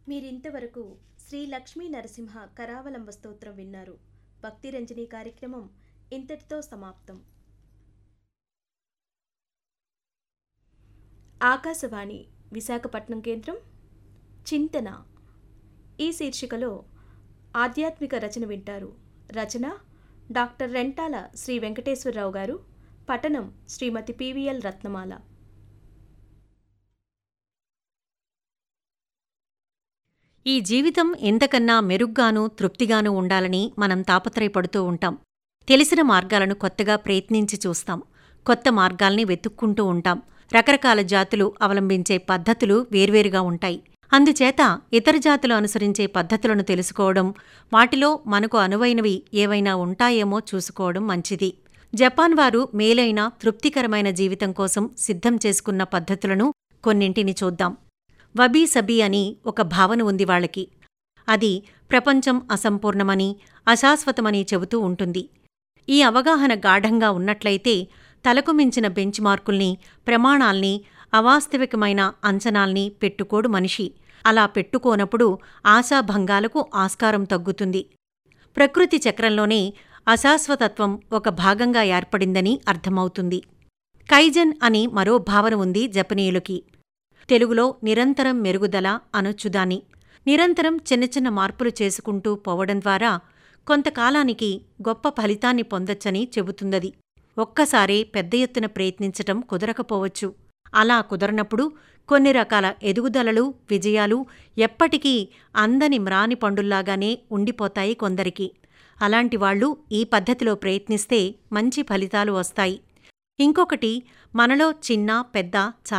మీరింతవరకు శ్రీ లక్ష్మీ నరసింహ కరావలంబ స్తోత్రం విన్నారు భక్తి రంజని కార్యక్రమం ఇంతటితో సమాప్తం ఆకాశవాణి విశాఖపట్నం కేంద్రం చింతన ఈ శీర్షికలో ఆధ్యాత్మిక రచన వింటారు రచన డాక్టర్ రెంటాల శ్రీ వెంకటేశ్వరరావు గారు పఠనం శ్రీమతి పివిఎల్ రత్నమాల ఈ జీవితం ఎంతకన్నా మెరుగ్గానూ తృప్తిగానూ ఉండాలని మనం తాపత్రయపడుతూ ఉంటాం తెలిసిన మార్గాలను కొత్తగా ప్రయత్నించి చూస్తాం కొత్త మార్గాల్ని వెతుక్కుంటూ ఉంటాం రకరకాల జాతులు అవలంబించే పద్ధతులు వేర్వేరుగా ఉంటాయి అందుచేత ఇతర జాతులు అనుసరించే పద్ధతులను తెలుసుకోవడం వాటిలో మనకు అనువైనవి ఏవైనా ఉంటాయేమో చూసుకోవడం మంచిది జపాన్ వారు మేలైన తృప్తికరమైన జీవితం కోసం సిద్ధం చేసుకున్న పద్ధతులను కొన్నింటిని చూద్దాం వబీ సబీ అని ఒక భావన ఉంది వాళ్ళకి అది ప్రపంచం అసంపూర్ణమని అశాశ్వతమని చెబుతూ ఉంటుంది ఈ అవగాహన గాఢంగా ఉన్నట్లయితే తలకు మించిన బెంచ్ మార్కుల్ని ప్రమాణాల్ని అవాస్తవికమైన అంచనాల్ని పెట్టుకోడు మనిషి అలా పెట్టుకోనప్పుడు ఆశాభంగాలకు ఆస్కారం తగ్గుతుంది ప్రకృతి చక్రంలోనే అశాశ్వతత్వం ఒక భాగంగా ఏర్పడిందని అర్థమవుతుంది కైజన్ అని మరో భావన ఉంది జపనీయులకి తెలుగులో నిరంతరం మెరుగుదల అనొచ్చుదాని నిరంతరం చిన్న చిన్న మార్పులు చేసుకుంటూ పోవడం ద్వారా కొంతకాలానికి గొప్ప ఫలితాన్ని పొందొచ్చని చెబుతుందది ఒక్కసారే పెద్ద ఎత్తున ప్రయత్నించటం కుదరకపోవచ్చు అలా కుదరనప్పుడు కొన్ని రకాల ఎదుగుదలలు విజయాలు ఎప్పటికీ అందని మ్రాని పండుల్లాగానే ఉండిపోతాయి కొందరికి అలాంటి వాళ్ళు ఈ పద్ధతిలో ప్రయత్నిస్తే మంచి ఫలితాలు వస్తాయి ఇంకొకటి మనలో చిన్న పెద్ద